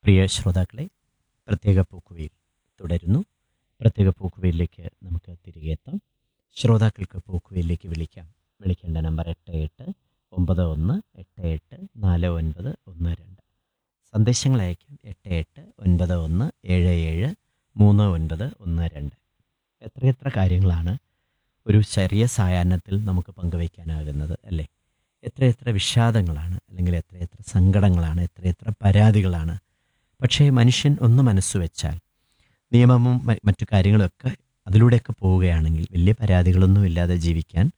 പ്രിയ ശ്രോതാക്കളെ പ്രത്യേക പൂക്കുവയിൽ തുടരുന്നു പ്രത്യേക പൂക്കുവയിലേക്ക് നമുക്ക് തിരികെ എത്താം ശ്രോതാക്കൾക്ക് പൂക്കുവയിലേക്ക് വിളിക്കാം വിളിക്കേണ്ട നമ്പർ എട്ട് എട്ട് ഒമ്പത് ഒന്ന് എട്ട് എട്ട് നാല് ഒൻപത് ഒന്ന് രണ്ട് സന്ദേശങ്ങൾ അയക്കാം എട്ട് എട്ട് ഒൻപത് ഒന്ന് ഏഴ് ഏഴ് മൂന്ന് ഒൻപത് ഒന്ന് രണ്ട് എത്രയെത്ര കാര്യങ്ങളാണ് ഒരു ചെറിയ സായാഹ്നത്തിൽ നമുക്ക് പങ്കുവയ്ക്കാനാകുന്നത് അല്ലേ എത്രയെത്ര വിഷാദങ്ങളാണ് അല്ലെങ്കിൽ എത്രയെത്ര സങ്കടങ്ങളാണ് എത്രയെത്ര പരാതികളാണ് പക്ഷേ മനുഷ്യൻ ഒന്ന് മനസ്സ് വെച്ചാൽ നിയമവും മ- മറ്റു കാര്യങ്ങളൊക്കെ അതിലൂടെയൊക്കെ പോവുകയാണെങ്കിൽ വലിയ പരാതികളൊന്നും ഇല്ലാതെ ജീവിക്കാൻ